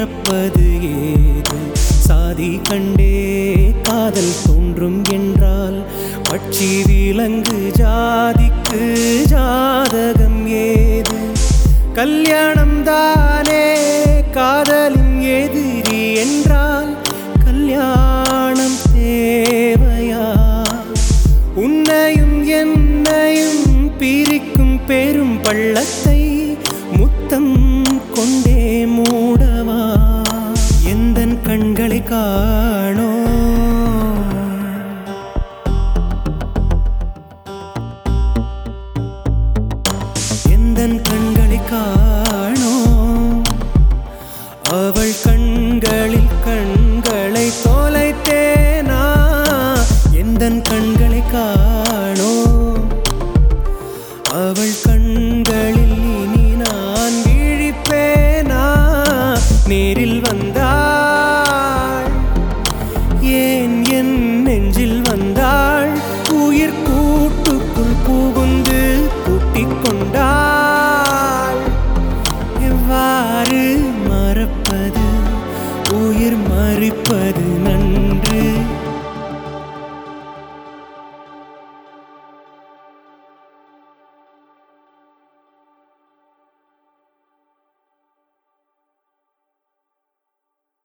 பிறப்பது ஏது சாதி கண்டே காதல் தோன்றும் என்றால் பட்சி விலங்கு ஜாதிக்கு ஜாதகம் ஏது கல்யாணம் தானே காதலின் எதிரி என்றால் கல்யாணம் தேவையா உன்னையும் என்னையும் பிரிக்கும் பெரும் பள்ளத்தை முத்தம் கொண்டே மூடவா எந்தன் கண்களை காணோ எந்தன் கண்களை காணோ அவள் கண்களில் கண்களை தொலைத்தேனா எந்தன் கண்களை காணோ அவள் கண்களில் இனி நான் விழிப்பேனா நேரில் வந்தாள் ஏன் என் நெஞ்சில் வந்தாள் உயிர் கூட்டுக்குள் புகுந்து கூட்டிக் கொண்டாள் எவ்வாறு மறப்பது உயிர் மறிப்பது